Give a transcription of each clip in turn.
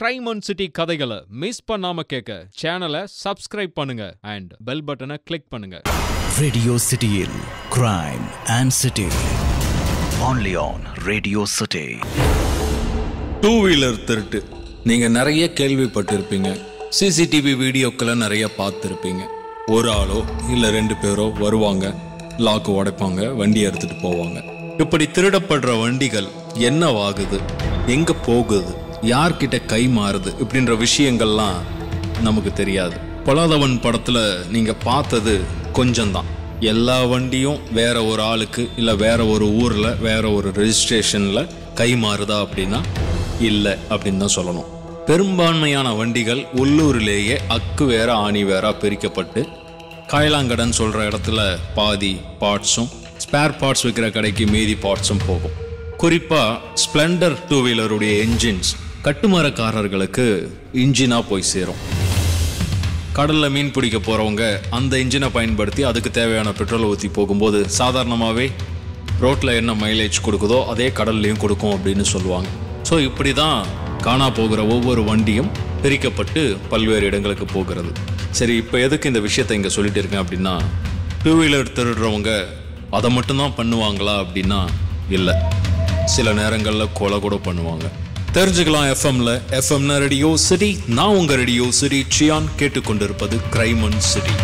Crime on city கதைகளை miss பண்ணாம கேட்க சேனலை சப்ஸ்கிரைப் பண்ணுங்க அண்ட் பெல் பட்டனை கிளிக் பண்ணுங்க ரேடியோ சிட்டியில் crime and city only on Radio City two wheeler திருட்டு நீங்க நிறைய கேள்விப்பட்டிருப்பீங்க சிசிடிவி வீடியோக்களை நிறைய பார்த்துருப்பீங்க ஒரு ஆளோ இல்ல ரெண்டு பேரோ வருவாங்க லாக்கு உடைப்பாங்க வண்டியை எடுத்துட்டு போவாங்க இப்படி திருடப்படுற வண்டிகள் என்னவாகுது எங்க போகுது யார்கிட்ட கை மாறுது இப்படின்ற விஷயங்கள்லாம் நமக்கு தெரியாது பொலாதவன் படத்துல நீங்க பார்த்தது கொஞ்சம்தான் எல்லா வண்டியும் வேற ஒரு ஆளுக்கு இல்ல வேற ஒரு ஊர்ல வேற ஒரு ரெஜிஸ்ட்ரேஷன்ல கை மாறுதா அப்படின்னா இல்லை அப்படின்னு தான் சொல்லணும் பெரும்பான்மையான வண்டிகள் உள்ளூரிலேயே அக்கு வேற ஆணி வேற பிரிக்கப்பட்டு காயலாங்கடன் சொல்ற இடத்துல பாதி பார்ட்ஸும் ஸ்பேர் பார்ட்ஸ் விற்கிற கடைக்கு மீதி பார்ட்ஸும் போகும் குறிப்பா ஸ்ப்ளெண்டர் டூ வீலருடைய என்ஜின்ஸ் கட்டுமரக்காரர்களுக்கு இன்ஜினா போய் சேரும் கடல்ல மீன் பிடிக்க போறவங்க அந்த இன்ஜினை பயன்படுத்தி அதுக்கு தேவையான பெட்ரோலை ஊற்றி போகும்போது சாதாரணமாகவே ரோட்ல என்ன மைலேஜ் கொடுக்குதோ அதே கடல்லையும் கொடுக்கும் அப்படின்னு சொல்லுவாங்க ஸோ இப்படி தான் காணா போகிற ஒவ்வொரு வண்டியும் பிரிக்கப்பட்டு பல்வேறு இடங்களுக்கு போகிறது சரி இப்போ எதுக்கு இந்த விஷயத்தை இங்கே சொல்லிட்டு இருக்கேன் அப்படின்னா டூ வீலர் திருடுறவங்க அதை மட்டும்தான் பண்ணுவாங்களா அப்படின்னா இல்லை சில நேரங்களில் கொலை கூட பண்ணுவாங்க தெரிஞ்சுக்கலாம் எஃப்எம்ல எஃப்எம்னா ரேடியோ சிட்டி நான் உங்க ரேடியோ சிட்டி சியான் கேட்டுக்கொண்டிருப்பது கிரைமன் சிட்டி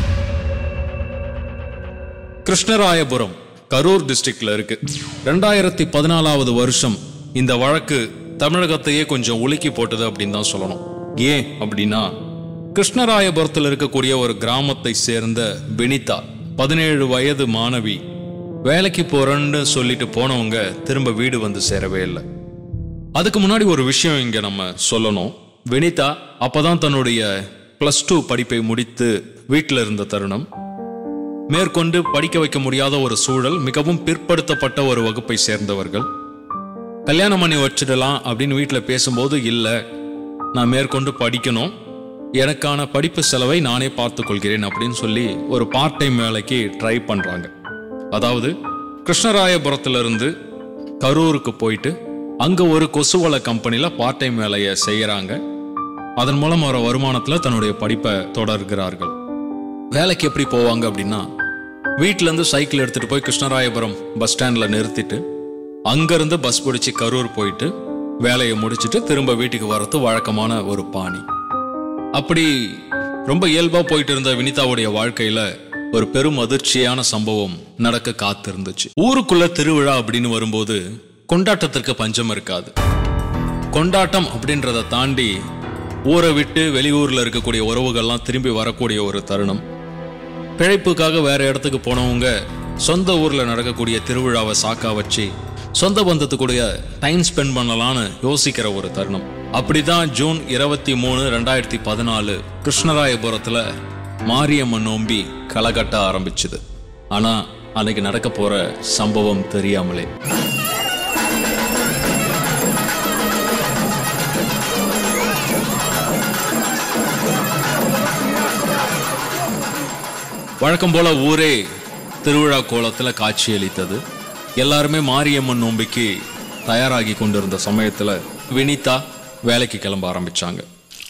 கிருஷ்ணராயபுரம் கரூர் டிஸ்ட்ரிக்ட்ல இருக்கு ரெண்டாயிரத்தி பதினாலாவது வருஷம் இந்த வழக்கு தமிழகத்தையே கொஞ்சம் உலுக்கி போட்டது அப்படின்னு தான் சொல்லணும் ஏன் அப்படின்னா கிருஷ்ணராயபுரத்தில் இருக்கக்கூடிய ஒரு கிராமத்தை சேர்ந்த வினிதா பதினேழு வயது மாணவி வேலைக்கு போறேன்னு சொல்லிட்டு போனவங்க திரும்ப வீடு வந்து சேரவே இல்லை அதுக்கு முன்னாடி ஒரு விஷயம் இங்க நம்ம சொல்லணும் வினிதா அப்பதான் தன்னுடைய பிளஸ் டூ படிப்பை முடித்து வீட்டில் இருந்த தருணம் மேற்கொண்டு படிக்க வைக்க முடியாத ஒரு சூழல் மிகவும் பிற்படுத்தப்பட்ட ஒரு வகுப்பை சேர்ந்தவர்கள் கல்யாணம் பண்ணி வச்சிடலாம் அப்படின்னு வீட்டில் பேசும்போது இல்லை நான் மேற்கொண்டு படிக்கணும் எனக்கான படிப்பு செலவை நானே பார்த்துக் கொள்கிறேன் அப்படின்னு சொல்லி ஒரு பார்ட் டைம் வேலைக்கு ட்ரை பண்றாங்க அதாவது கிருஷ்ணராயபுரத்திலிருந்து கரூருக்கு போயிட்டு அங்க ஒரு கொசுவலை கம்பெனில பார்ட் டைம் வேலையை செய்யறாங்க அதன் மூலம் வர வருமானத்துல தன்னுடைய படிப்பை தொடர்கிறார்கள் வேலைக்கு எப்படி போவாங்க அப்படின்னா வீட்ல இருந்து சைக்கிள் எடுத்துட்டு போய் கிருஷ்ணராயபுரம் பஸ் ஸ்டாண்ட்ல நிறுத்திட்டு அங்கிருந்து பஸ் பிடிச்சி கரூர் போயிட்டு வேலையை முடிச்சிட்டு திரும்ப வீட்டுக்கு வரது வழக்கமான ஒரு பாணி அப்படி ரொம்ப இயல்பா போயிட்டு இருந்த வினிதாவுடைய வாழ்க்கையில ஒரு பெரும் அதிர்ச்சியான சம்பவம் நடக்க காத்திருந்துச்சு ஊருக்குள்ள திருவிழா அப்படின்னு வரும்போது கொண்டாட்டத்திற்கு பஞ்சம் இருக்காது கொண்டாட்டம் அப்படின்றத தாண்டி ஊரை விட்டு வெளியூர்ல இருக்கக்கூடிய உறவுகள்லாம் திரும்பி வரக்கூடிய ஒரு தருணம் பிழைப்புக்காக வேற இடத்துக்கு போனவங்க சொந்த ஊர்ல நடக்கக்கூடிய திருவிழாவை சாக்கா வச்சு சொந்த பந்தத்துக்குடைய டைம் ஸ்பெண்ட் பண்ணலான்னு யோசிக்கிற ஒரு தருணம் அப்படிதான் ஜூன் இருபத்தி மூணு ரெண்டாயிரத்தி பதினாலு கிருஷ்ணராயபுரத்துல மாரியம்மன் நோம்பி களை கட்ட ஆரம்பிச்சுது ஆனா அன்னைக்கு நடக்க போற சம்பவம் தெரியாமலே வழக்கம் போல ஊரே திருவிழா கோலத்துல காட்சியளித்தது எல்லாருமே மாரியம்மன் நோம்பிக்கு தயாராகி கொண்டிருந்த சமயத்துல வினிதா வேலைக்கு கிளம்ப ஆரம்பிச்சாங்க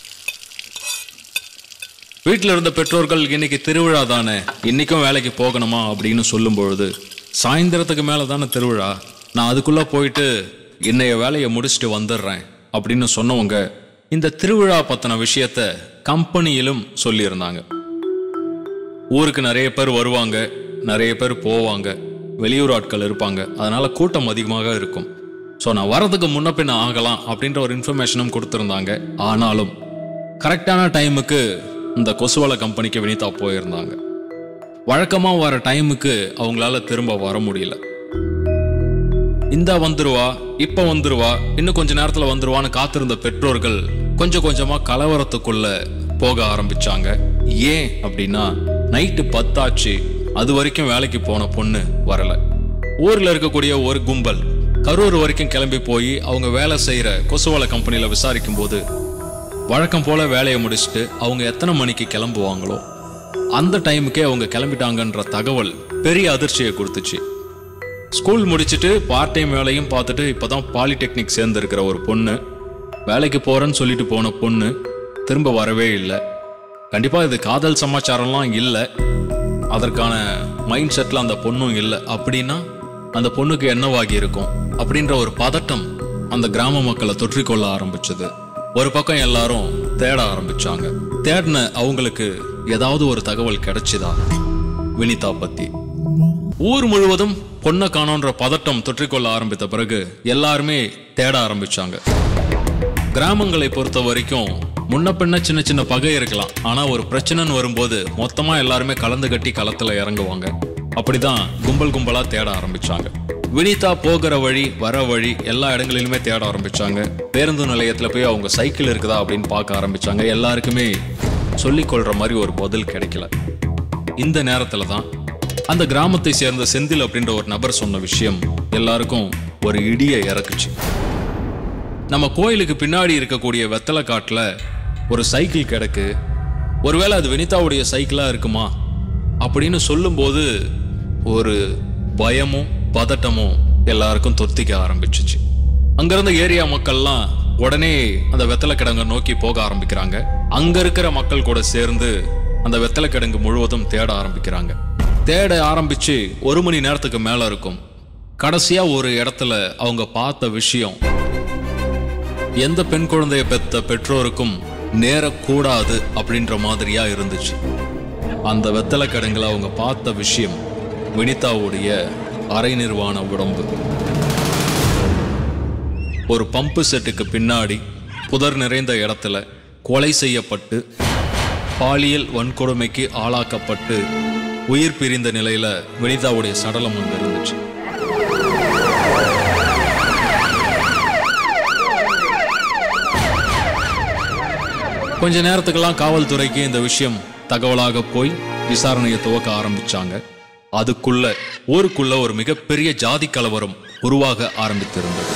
வீட்டில் இருந்த பெற்றோர்கள் இன்னைக்கு திருவிழா தானே இன்னைக்கும் வேலைக்கு போகணுமா அப்படின்னு சொல்லும் பொழுது சாயந்தரத்துக்கு மேல தானே திருவிழா நான் அதுக்குள்ள போயிட்டு இன்னைய வேலையை முடிச்சுட்டு வந்துடுறேன் அப்படின்னு சொன்னவங்க இந்த திருவிழா பத்தின விஷயத்த கம்பெனியிலும் சொல்லியிருந்தாங்க ஊருக்கு நிறைய பேர் வருவாங்க நிறைய பேர் போவாங்க வெளியூர் ஆட்கள் இருப்பாங்க அதனால கூட்டம் அதிகமாக இருக்கும் ஸோ நான் வரதுக்கு முன்ன பின்ன ஆகலாம் அப்படின்ற ஒரு இன்ஃபர்மேஷனும் கொடுத்துருந்தாங்க ஆனாலும் கரெக்டான டைமுக்கு இந்த கொசுவலை கம்பெனிக்கு வினிதா போயிருந்தாங்க வழக்கமாக வர டைமுக்கு அவங்களால திரும்ப வர முடியல இந்தா வந்துருவா இப்ப வந்துருவா இன்னும் கொஞ்ச நேரத்துல வந்துருவான்னு காத்திருந்த பெற்றோர்கள் கொஞ்சம் கொஞ்சமா கலவரத்துக்குள்ள போக ஆரம்பிச்சாங்க ஏன் அப்படின்னா நைட்டு பத்தாச்சு அது வரைக்கும் வேலைக்கு போன பொண்ணு வரல ஊர்ல இருக்கக்கூடிய ஒரு கும்பல் கரூர் வரைக்கும் கிளம்பி போய் அவங்க வேலை செய்யற கொசுவலை கம்பெனில விசாரிக்கும் போது வழக்கம் போல வேலையை முடிச்சுட்டு அவங்க எத்தனை மணிக்கு கிளம்புவாங்களோ அந்த டைமுக்கே அவங்க கிளம்பிட்டாங்கன்ற தகவல் பெரிய அதிர்ச்சியை கொடுத்துச்சு ஸ்கூல் முடிச்சுட்டு பார்ட் டைம் வேலையும் பார்த்துட்டு இப்போதான் பாலிடெக்னிக் சேர்ந்திருக்கிற ஒரு பொண்ணு வேலைக்கு போறேன்னு சொல்லிட்டு போன பொண்ணு திரும்ப வரவே இல்லை கண்டிப்பா இது காதல் சமாச்சாரம்லாம் இல்லை அதற்கான மைண்ட் செட்ல அந்த பொண்ணும் இல்லை அப்படின்னா அந்த பொண்ணுக்கு என்னவாகி இருக்கும் அப்படின்ற ஒரு பதட்டம் அந்த கிராம மக்களை தொற்றிக்கொள்ள ஆரம்பிச்சது ஒரு பக்கம் எல்லாரும் தேட ஆரம்பிச்சாங்க தேடின அவங்களுக்கு ஏதாவது ஒரு தகவல் கிடைச்சுதா வினிதா பத்தி ஊர் முழுவதும் பொண்ணை காணோன்ற பதட்டம் தொற்றிக்கொள்ள ஆரம்பித்த பிறகு எல்லாருமே தேட ஆரம்பிச்சாங்க கிராமங்களை பொறுத்த வரைக்கும் முன்ன பின்ன சின்ன சின்ன பகை இருக்கலாம் ஆனா ஒரு பிரச்சனைன்னு வரும்போது மொத்தமா எல்லாருமே கலந்து கட்டி களத்துல இறங்குவாங்க அப்படிதான் கும்பல் கும்பலா தேட ஆரம்பிச்சாங்க வினிதா போகிற வழி வர வழி எல்லா இடங்களிலுமே தேட ஆரம்பிச்சாங்க பேருந்து நிலையத்துல போய் அவங்க சைக்கிள் இருக்குதா அப்படின்னு பார்க்க ஆரம்பிச்சாங்க எல்லாருக்குமே சொல்லிக் கொள்ற மாதிரி ஒரு பதில் கிடைக்கல இந்த நேரத்துல தான் அந்த கிராமத்தை சேர்ந்த செந்தில் அப்படின்ற ஒரு நபர் சொன்ன விஷயம் எல்லாருக்கும் ஒரு இடியை இறக்குச்சு நம்ம கோயிலுக்கு பின்னாடி இருக்கக்கூடிய வெத்தலை காட்டுல ஒரு சைக்கிள் கிடக்கு ஒருவேளை அது வினிதாவுடைய சைக்கிளா இருக்குமா அப்படின்னு சொல்லும்போது ஒரு பயமும் பதட்டமும் எல்லாருக்கும் தொத்திக்க ஆரம்பிச்சுச்சு அங்கிருந்த ஏரியா மக்கள்லாம் உடனே அந்த வெத்தலை கிடங்க நோக்கி போக ஆரம்பிக்கிறாங்க அங்க இருக்கிற மக்கள் கூட சேர்ந்து அந்த வெத்தலை கிடங்கு முழுவதும் தேட ஆரம்பிக்கிறாங்க தேட ஆரம்பிச்சு ஒரு மணி நேரத்துக்கு மேல இருக்கும் கடைசியா ஒரு இடத்துல அவங்க பார்த்த விஷயம் எந்த பெண் குழந்தைய பெத்த பெற்றோருக்கும் நேரக்கூடாது அப்படின்ற மாதிரியா இருந்துச்சு அந்த வெத்தலை கிடங்குல அவங்க பார்த்த விஷயம் வினிதாவுடைய அரை நிர்வாண உடம்பு ஒரு பம்பு செட்டுக்கு பின்னாடி புதர் நிறைந்த இடத்துல கொலை செய்யப்பட்டு பாலியல் வன்கொடுமைக்கு ஆளாக்கப்பட்டு உயிர் பிரிந்த நிலையில வினிதாவுடைய சடலம் அங்க இருந்துச்சு கொஞ்ச நேரத்துக்கெல்லாம் காவல்துறைக்கு இந்த விஷயம் தகவலாக போய் விசாரணையை துவக்க ஆரம்பிச்சாங்க அதுக்குள்ள ஊருக்குள்ள ஒரு மிகப்பெரிய ஜாதி கலவரம் உருவாக ஆரம்பித்திருந்தது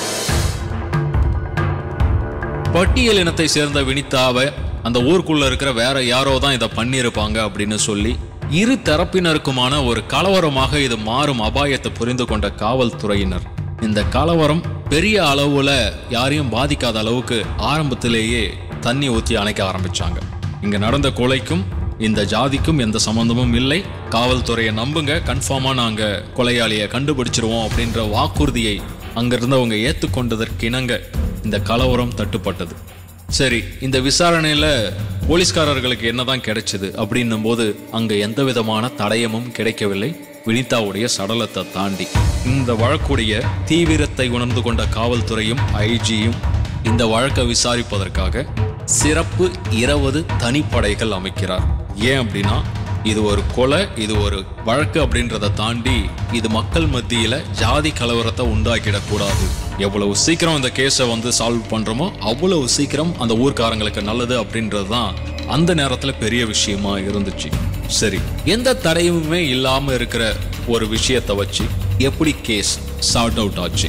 பட்டியல் இனத்தை சேர்ந்த வினிதாவை அந்த ஊருக்குள்ள இருக்கிற வேற யாரோ தான் இதை பண்ணியிருப்பாங்க அப்படின்னு சொல்லி இரு தரப்பினருக்குமான ஒரு கலவரமாக இது மாறும் அபாயத்தை புரிந்து கொண்ட காவல்துறையினர் இந்த கலவரம் பெரிய அளவுல யாரையும் பாதிக்காத அளவுக்கு ஆரம்பத்திலேயே தண்ணி ஊற்றி அணைக்க ஆரம்பிச்சாங்க இங்க நடந்த கொலைக்கும் இந்த ஜாதிக்கும் எந்த சம்பந்தமும் இல்லை காவல்துறையை நம்புங்க கன்ஃபார்மா நாங்க கொலையாளியை கண்டுபிடிச்சிருவோம் அப்படின்ற வாக்குறுதியை அங்க இருந்தவங்க ஏத்துக்கொண்டதற்கு இணங்க இந்த கலவரம் தட்டுப்பட்டது சரி இந்த விசாரணையில போலீஸ்காரர்களுக்கு என்னதான் கிடைச்சது அப்படின்னும் போது அங்க எந்த விதமான தடயமும் கிடைக்கவில்லை வினிதாவுடைய சடலத்தை தாண்டி இந்த வழக்குடைய தீவிரத்தை உணர்ந்து கொண்ட காவல்துறையும் ஐஜியும் இந்த வழக்கை விசாரிப்பதற்காக சிறப்பு இருபது தனிப்படைகள் அமைக்கிறார் ஏன் அப்படின்னா இது ஒரு கொலை இது ஒரு வழக்கு அப்படின்றத தாண்டி இது மக்கள் மத்தியில ஜாதி கலவரத்தை உண்டாக்கிடக்கூடாது எவ்வளவு சீக்கிரம் இந்த கேஸை வந்து சால்வ் பண்றோமோ அவ்வளவு சீக்கிரம் அந்த ஊர்க்காரங்களுக்கு நல்லது அப்படின்றது தான் அந்த நேரத்துல பெரிய விஷயமா இருந்துச்சு சரி எந்த தடையுமே இல்லாம இருக்கிற ஒரு விஷயத்தை வச்சு எப்படி கேஸ் சார்ட் அவுட் ஆச்சு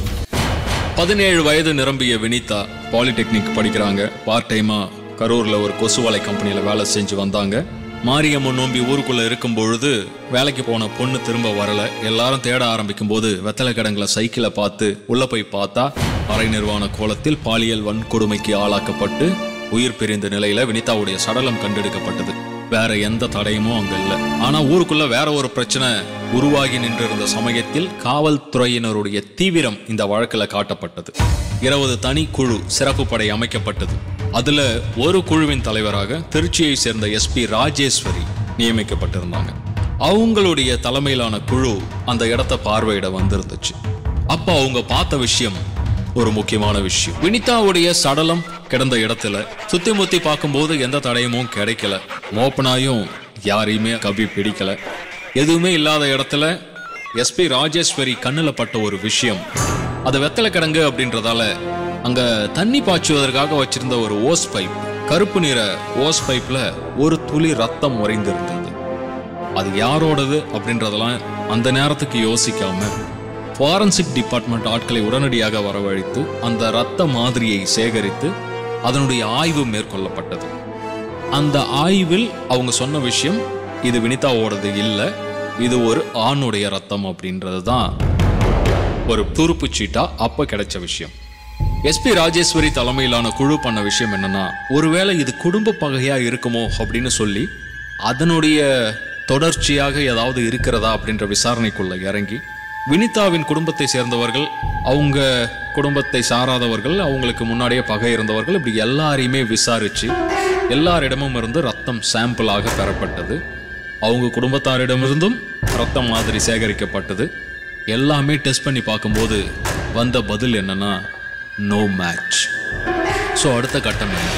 பதினேழு வயது நிரம்பிய வினிதா பாலிடெக்னிக் படிக்கிறாங்க பார்ட் டைமா கரூர்ல ஒரு கொசுவலை கம்பெனியில வேலை செஞ்சு வந்தாங்க மாரியம்மன் நோம்பி ஊருக்குள்ள இருக்கும் பொழுது வேலைக்கு போன பொண்ணு திரும்ப வரல எல்லாரும் தேட ஆரம்பிக்கும் போது வெத்தலை கிடங்குல சைக்கிளை பார்த்து உள்ள போய் பார்த்தா அரை நிர்வாண கோலத்தில் பாலியல் வன்கொடுமைக்கு ஆளாக்கப்பட்டு உயிர் பிரிந்த நிலையில வினிதாவுடைய சடலம் கண்டெடுக்கப்பட்டது வேற எந்த தடையுமும் அங்க இல்ல ஆனா ஊருக்குள்ள வேற ஒரு பிரச்சனை உருவாகி நின்றிருந்த சமயத்தில் காவல்துறையினருடைய தீவிரம் இந்த வழக்குல காட்டப்பட்டது இருபது தனி குழு சிறப்பு படை அமைக்கப்பட்டது அதுல ஒரு குழுவின் தலைவராக திருச்சியை சேர்ந்த எஸ்பி ராஜேஸ்வரி நியமிக்கப்பட்டிருந்தாங்க அவங்களுடைய தலைமையிலான குழு அந்த இடத்தை பார்வையிட வந்திருந்துச்சு அப்ப அவங்க பார்த்த விஷயம் ஒரு முக்கியமான விஷயம் வினிதாவுடைய சடலம் கிடந்த இடத்துல சுத்தி முத்தி பார்க்கும்போது எந்த தடயமும் கிடைக்கல மோப்பனாயும் யாரையுமே கவி பிடிக்கல எதுவுமே இல்லாத இடத்துல எஸ்பி ராஜேஸ்வரி கண்ணுல பட்ட ஒரு விஷயம் அது வெத்தலை கிடங்கு அப்படின்றதால அங்க தண்ணி பாய்ச்சுவதற்காக வச்சிருந்த ஒரு ஓஸ் பைப் கருப்பு நிற ஓஸ் பைப்ல ஒரு துளி ரத்தம் உறைந்திருந்தது அது யாரோடது அப்படின்றதெல்லாம் அந்த நேரத்துக்கு யோசிக்காம ஃபாரன்சிக் டிபார்ட்மெண்ட் ஆட்களை உடனடியாக வரவழைத்து அந்த இரத்த மாதிரியை சேகரித்து அதனுடைய ஆய்வு மேற்கொள்ளப்பட்டது அந்த ஆய்வில் அவங்க சொன்ன விஷயம் இது வினிதாவோடது இல்லை இது ஒரு ஆணுடைய ரத்தம் அப்படின்றது தான் ஒரு துருப்பு சீட்டா அப்ப கிடைச்ச விஷயம் எஸ்பி ராஜேஸ்வரி தலைமையிலான குழு பண்ண விஷயம் என்னன்னா ஒருவேளை இது குடும்ப பகையா இருக்குமோ அப்படின்னு சொல்லி அதனுடைய தொடர்ச்சியாக ஏதாவது இருக்கிறதா அப்படின்ற விசாரணைக்குள்ள இறங்கி வினிதாவின் குடும்பத்தை சேர்ந்தவர்கள் அவங்க குடும்பத்தை சாராதவர்கள் அவங்களுக்கு முன்னாடியே பகை இருந்தவர்கள் இப்படி எல்லாரையுமே விசாரிச்சு எல்லாரிடமும் இருந்து ரத்தம் சாம்பிளாக பெறப்பட்டது அவங்க குடும்பத்தாரிடமிருந்தும் ரத்தம் மாதிரி சேகரிக்கப்பட்டது எல்லாமே டெஸ்ட் பண்ணி பார்க்கும்போது வந்த பதில் என்னன்னா நோ மேட்ச் ஸோ அடுத்த கட்டம் என்ன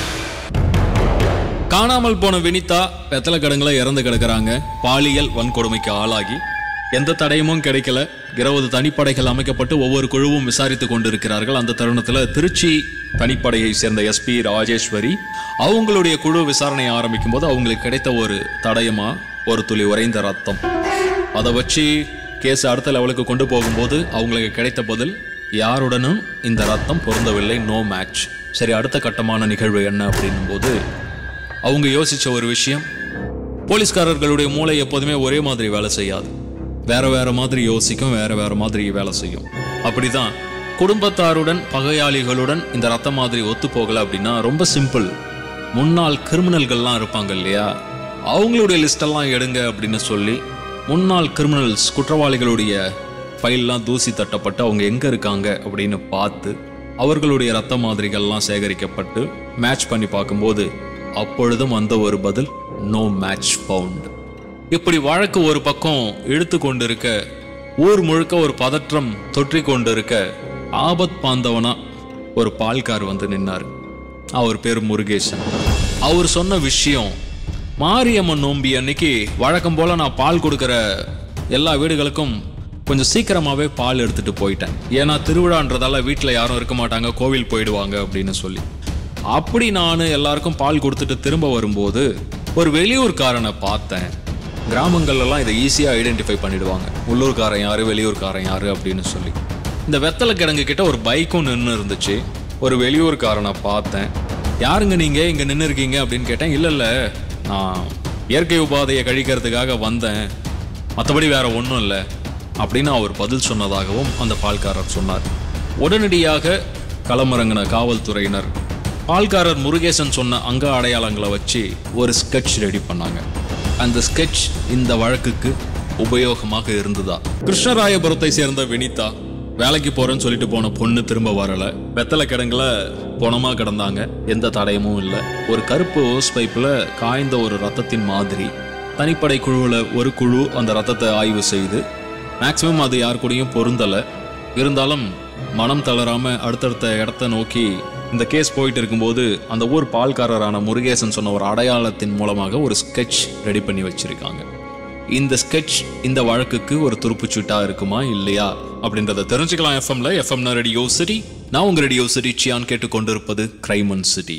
காணாமல் போன வினிதா வெத்தலை கடங்களை இறந்து கிடக்குறாங்க பாலியல் வன்கொடுமைக்கு ஆளாகி எந்த தடயமும் கிடைக்கல இருபது தனிப்படைகள் அமைக்கப்பட்டு ஒவ்வொரு குழுவும் விசாரித்து கொண்டிருக்கிறார்கள் அந்த தருணத்துல திருச்சி தனிப்படையை சேர்ந்த எஸ்பி ராஜேஸ்வரி அவங்களுடைய குழு விசாரணை ஆரம்பிக்கும் போது அவங்களுக்கு கிடைத்த ஒரு தடயமா ஒரு துளி உறைந்த ரத்தம் அதை வச்சு கேஸ் அடுத்த லெவலுக்கு கொண்டு போகும்போது அவங்களுக்கு கிடைத்த பதில் யாருடனும் இந்த ரத்தம் பொருந்தவில்லை நோ மேட்ச் சரி அடுத்த கட்டமான நிகழ்வு என்ன அப்படின்னும் போது அவங்க யோசிச்ச ஒரு விஷயம் போலீஸ்காரர்களுடைய மூளை எப்போதுமே ஒரே மாதிரி வேலை செய்யாது வேற வேற மாதிரி யோசிக்கும் வேற வேற மாதிரி வேலை செய்யும் அப்படிதான் குடும்பத்தாருடன் பகையாளிகளுடன் இந்த ரத்தம் மாதிரி ஒத்து போகல அப்படின்னா ரொம்ப சிம்பிள் முன்னாள் கிரிமினல்கள்லாம் இருப்பாங்க இல்லையா அவங்களுடைய லிஸ்டெல்லாம் எடுங்க அப்படின்னு சொல்லி முன்னாள் கிரிமினல்ஸ் குற்றவாளிகளுடைய ஃபைல்லாம் தூசி தட்டப்பட்டு அவங்க எங்க இருக்காங்க அப்படின்னு பார்த்து அவர்களுடைய ரத்த மாதிரிகள்லாம் சேகரிக்கப்பட்டு மேட்ச் பண்ணி பார்க்கும்போது அப்பொழுதும் வந்த ஒரு பதில் நோ மேட்ச் ஃபவுண்ட் இப்படி வழக்கு ஒரு பக்கம் இழுத்து கொண்டிருக்க ஊர் முழுக்க ஒரு பதற்றம் தொற்றி கொண்டிருக்க ஆபத் பாந்தவனா ஒரு பால்கார் வந்து நின்னார் அவர் பேர் முருகேசன் அவர் சொன்ன விஷயம் மாரியம்மன் நோம்பி அன்னைக்கு வழக்கம் போல நான் பால் கொடுக்கிற எல்லா வீடுகளுக்கும் கொஞ்சம் சீக்கிரமாவே பால் எடுத்துட்டு போயிட்டேன் ஏன்னா திருவிழான்றதால வீட்டில் யாரும் இருக்க மாட்டாங்க கோவில் போயிடுவாங்க அப்படின்னு சொல்லி அப்படி நான் எல்லாருக்கும் பால் கொடுத்துட்டு திரும்ப வரும்போது ஒரு வெளியூர்காரனை பார்த்தேன் கிராமங்கள்லாம் இதை ஈஸியாக ஐடென்டிஃபை பண்ணிடுவாங்க உள்ளூர்காரன் யாரு வெளியூர்காரன் யாரு அப்படின்னு சொல்லி இந்த வெத்தலை கிழங்கு கிட்ட ஒரு பைக்கும் நின்று இருந்துச்சு ஒரு வெளியூர்காரனை பார்த்தேன் யாருங்க நீங்க இங்க நின்று இருக்கீங்க அப்படின்னு கேட்டேன் இல்ல இல்ல நான் இயற்கை உபாதையை கழிக்கிறதுக்காக வந்தேன் மற்றபடி வேற ஒன்றும் இல்லை அப்படின்னு அவர் பதில் சொன்னதாகவும் அந்த பால்காரர் சொன்னார் உடனடியாக களமிறங்கின காவல்துறையினர் பால்காரர் முருகேசன் சொன்ன அங்க அடையாளங்களை வச்சு ஒரு ஸ்கெட்ச் ரெடி பண்ணாங்க அந்த ஸ்கெட்ச் இந்த வழக்குக்கு உபயோகமாக இருந்ததா கிருஷ்ணராயபுரத்தை சேர்ந்த வினிதா வேலைக்கு போறேன்னு சொல்லிட்டு போன பொண்ணு திரும்ப வரல வெத்தலை கிடங்குல பொணமா கிடந்தாங்க எந்த தடயமும் இல்லை ஒரு கருப்பு ஓஸ் பைப்ல காய்ந்த ஒரு ரத்தத்தின் மாதிரி தனிப்படை குழுவில் ஒரு குழு அந்த ரத்தத்தை ஆய்வு செய்து மேக்சிமம் அது யார் கூடயும் பொருந்தலை இருந்தாலும் மனம் தளராம அடுத்தடுத்த இடத்த நோக்கி இந்த கேஸ் போயிட்டு இருக்கும்போது அந்த ஊர் பால்காரரான முருகேசன் சொன்ன ஒரு அடையாளத்தின் மூலமாக ஒரு ஸ்கெட்ச் ரெடி பண்ணி வச்சிருக்காங்க இந்த ஸ்கெட்ச் இந்த வழக்குக்கு ஒரு துருப்புச்சீட்டா இருக்குமா இல்லையா அப்படின்றத தெரிஞ்சுக்கலாம் எஃப்எம்ல எஃப்எம்னா ரேடியோ சிட்டி நான் உங்க ரேடியோ சிட்டி சியான் கேட்டுக்கொண்டிருப்பது கிரைமன் சிட்டி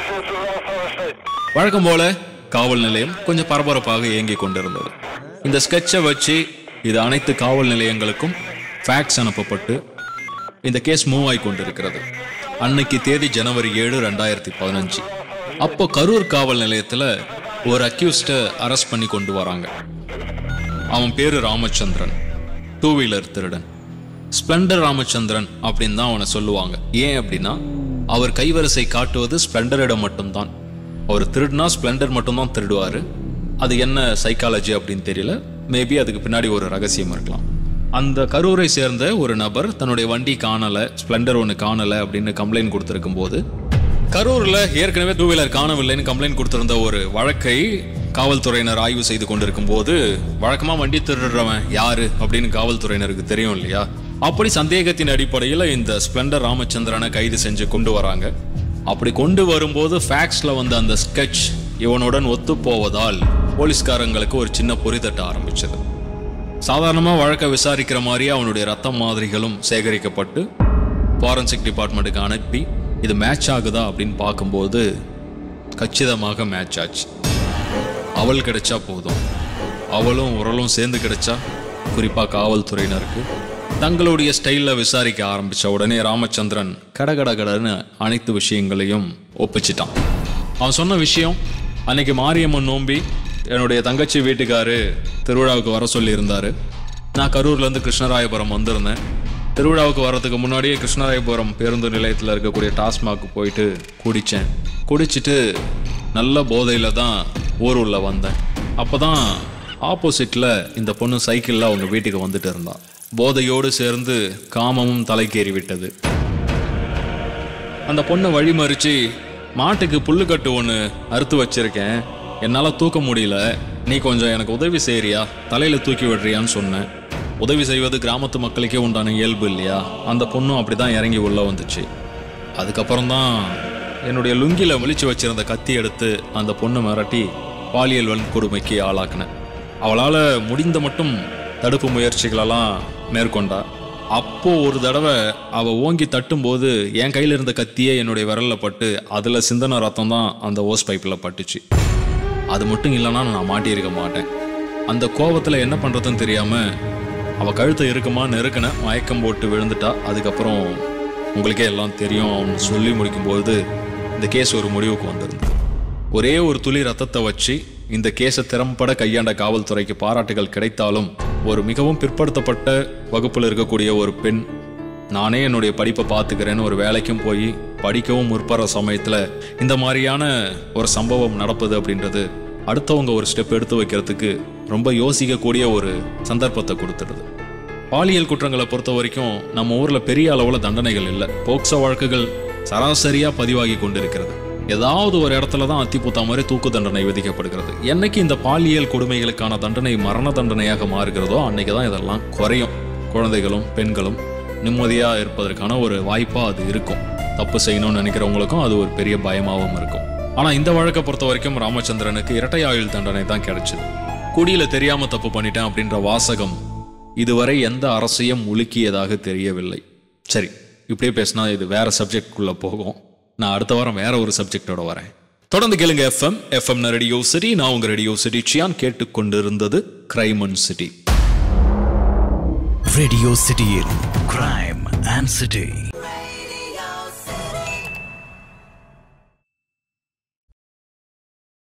வழக்கம் போல காவல் நிலையம் கொஞ்சம் பரபரப்பாக இயங்கிக் கொண்டிருந்தது இந்த ஸ்கெட்சை வச்சு இது அனைத்து காவல் நிலையங்களுக்கும் ஃபேக்ஸ் அனுப்பப்பட்டு இந்த கேஸ் மூவ் ஆகி கொண்டிருக்கிறது அன்னைக்கு தேதி ஜனவரி ஏழு ரெண்டாயிரத்தி பதினஞ்சு அப்போ கரூர் காவல் நிலையத்துல ஒரு அக்யூஸ்ட அரெஸ்ட் பண்ணி கொண்டு வராங்க அவன் பேரு ராமச்சந்திரன் டூ வீலர் திருடன் ஸ்ப்ளெண்டர் ராமச்சந்திரன் அப்படின்னு தான் அவனை சொல்லுவாங்க ஏன் அப்படின்னா அவர் கைவரிசை காட்டுவது ஸ்ப்ளெண்டரிடம் மட்டும்தான் அவர் திருடுனா ஸ்ப்ளெண்டர் மட்டும்தான் திருடுவாரு அது என்ன சைக்காலஜி அப்படின்னு தெரியல மேபி அதுக்கு பின்னாடி ஒரு ரகசியம் இருக்கலாம் அந்த கரூரை சேர்ந்த ஒரு நபர் தன்னுடைய வண்டி காணல ஸ்ப்ளெண்டர் ஒன்று காணல அப்படின்னு கம்ப்ளைண்ட் கொடுத்திருக்கும் போது கரூர்ல ஏற்கனவே டூ வீலர் காணவில்லைன்னு கம்ப்ளைண்ட் கொடுத்திருந்த ஒரு வழக்கை காவல்துறையினர் ஆய்வு செய்து கொண்டிருக்கும் போது வழக்கமா வண்டி திருடுறவன் யாரு அப்படின்னு காவல்துறையினருக்கு தெரியும் இல்லையா அப்படி சந்தேகத்தின் அடிப்படையில் இந்த ஸ்ப்ளெண்டர் ராமச்சந்திரனை கைது செஞ்சு கொண்டு வராங்க அப்படி கொண்டு வரும்போது ஃபேக்ஸ்ல வந்த அந்த ஸ்கெட்ச் இவனுடன் ஒத்து போவதால் போலீஸ்காரங்களுக்கு ஒரு சின்ன பொறிதட்ட ஆரம்பிச்சது சாதாரணமா வழக்கை விசாரிக்கிற மாதிரியே அவனுடைய ரத்த மாதிரிகளும் சேகரிக்கப்பட்டு ஃபாரன்சிக் டிபார்ட்மெண்ட்டுக்கு அனுப்பி இது மேட்ச் ஆகுதா அப்படின்னு பார்க்கும்போது கச்சிதமாக மேட்ச் ஆச்சு அவள் கிடைச்சா போதும் அவளும் உரலும் சேர்ந்து கிடைச்சா குறிப்பா காவல்துறையினருக்கு தங்களுடைய ஸ்டைலில் விசாரிக்க ஆரம்பிச்ச உடனே ராமச்சந்திரன் கடகட கடன்னு அனைத்து விஷயங்களையும் ஒப்பிச்சிட்டான் அவன் சொன்ன விஷயம் அன்னைக்கு மாரியம்மன் நோம்பி என்னுடைய தங்கச்சி வீட்டுக்காரு திருவிழாவுக்கு வர சொல்லி இருந்தாரு நான் கரூர்லேருந்து கிருஷ்ணராயபுரம் வந்திருந்தேன் திருவிழாவுக்கு வர்றதுக்கு முன்னாடியே கிருஷ்ணராயபுரம் பேருந்து நிலையத்தில் இருக்கக்கூடிய டாஸ்மாக் போயிட்டு குடித்தேன் குடிச்சிட்டு நல்ல போதையில் தான் ஊர் உள்ள வந்தேன் அப்போ தான் ஆப்போசிட்டில் இந்த பொண்ணு சைக்கிளில் அவங்க வீட்டுக்கு வந்துட்டு இருந்தான் போதையோடு சேர்ந்து காமமும் தலைக்கேறி விட்டது அந்த பொண்ணை வழிமறிச்சு மாட்டுக்கு புல்லுக்கட்டு ஒன்று அறுத்து வச்சிருக்கேன் என்னால் தூக்க முடியல நீ கொஞ்சம் எனக்கு உதவி செய்றியா தலையில் தூக்கி விடுறியான்னு சொன்னேன் உதவி செய்வது கிராமத்து மக்களுக்கே உண்டான இயல்பு இல்லையா அந்த பொண்ணும் அப்படி தான் இறங்கி உள்ளே வந்துச்சு அதுக்கப்புறம் தான் என்னுடைய லுங்கியில் விழிச்சு வச்சிருந்த கத்தி எடுத்து அந்த பொண்ணை மிரட்டி பாலியல் வன்கொடுமைக்கு ஆளாக்கினேன் அவளால் முடிந்த மட்டும் தடுப்பு முயற்சிகளெல்லாம் மேற்கொண்டா அப்போ ஒரு தடவை அவ ஓங்கி தட்டும்போது என் கையில இருந்த கத்தியே என்னுடைய விரல்ல பட்டு அதுல சிந்தன ரத்தம் தான் அந்த ஓஸ் பைப்பில் பட்டுச்சு அது மட்டும் இல்லைன்னா நான் மாட்டியிருக்க மாட்டேன் அந்த கோவத்துல என்ன பண்றதுன்னு தெரியாம அவ கழுத்தை இருக்குமா நெருக்கின மயக்கம் போட்டு விழுந்துட்டா அதுக்கப்புறம் உங்களுக்கே எல்லாம் தெரியும் அவன் சொல்லி முடிக்கும்போது இந்த கேஸ் ஒரு முடிவுக்கு வந்திருந்தது ஒரே ஒரு துளி ரத்தத்தை வச்சு இந்த கேஸை திறம்பட கையாண்ட காவல்துறைக்கு பாராட்டுகள் கிடைத்தாலும் ஒரு மிகவும் பிற்படுத்தப்பட்ட வகுப்பில் இருக்கக்கூடிய ஒரு பெண் நானே என்னுடைய படிப்பை பார்த்துக்கிறேன்னு ஒரு வேலைக்கும் போய் படிக்கவும் முற்படுற சமயத்தில் இந்த மாதிரியான ஒரு சம்பவம் நடப்பது அப்படின்றது அடுத்தவங்க ஒரு ஸ்டெப் எடுத்து வைக்கிறதுக்கு ரொம்ப யோசிக்கக்கூடிய ஒரு சந்தர்ப்பத்தை கொடுத்துடுது பாலியல் குற்றங்களை பொறுத்த வரைக்கும் நம்ம ஊர்ல பெரிய அளவுல தண்டனைகள் இல்லை போக்சோ வழக்குகள் சராசரியா பதிவாகி கொண்டிருக்கிறது ஏதாவது ஒரு இடத்துல தான் அத்திப்பூத்தா மாதிரி தூக்கு தண்டனை விதிக்கப்படுகிறது என்னைக்கு இந்த பாலியல் கொடுமைகளுக்கான தண்டனை மரண தண்டனையாக மாறுகிறதோ அன்னைக்கு தான் இதெல்லாம் குறையும் குழந்தைகளும் பெண்களும் நிம்மதியா இருப்பதற்கான ஒரு வாய்ப்பா அது இருக்கும் தப்பு செய்யணும்னு நினைக்கிறவங்களுக்கும் அது ஒரு பெரிய பயமாகவும் இருக்கும் ஆனா இந்த வழக்கை பொறுத்த வரைக்கும் ராமச்சந்திரனுக்கு இரட்டை ஆயுள் தண்டனை தான் கிடைச்சது குடியில தெரியாம தப்பு பண்ணிட்டேன் அப்படின்ற வாசகம் இதுவரை எந்த அரசையும் உலுக்கியதாக தெரியவில்லை சரி இப்படியே பேசினா இது வேற சப்ஜெக்ட்குள்ள போகும் நான் அடுத்த வாரம் வேற ஒரு சப்ஜெக்டோட வரேன் தொடர்ந்து கேளுங்க எஃப்எம் எஃப்எம் ரேடியோ சிட்டி நான் உங்க ரேடியோ சிட்டி சியான் கேட்டுக்கொண்டிருந்தது கிரைமன் city Radio City. Crime and City.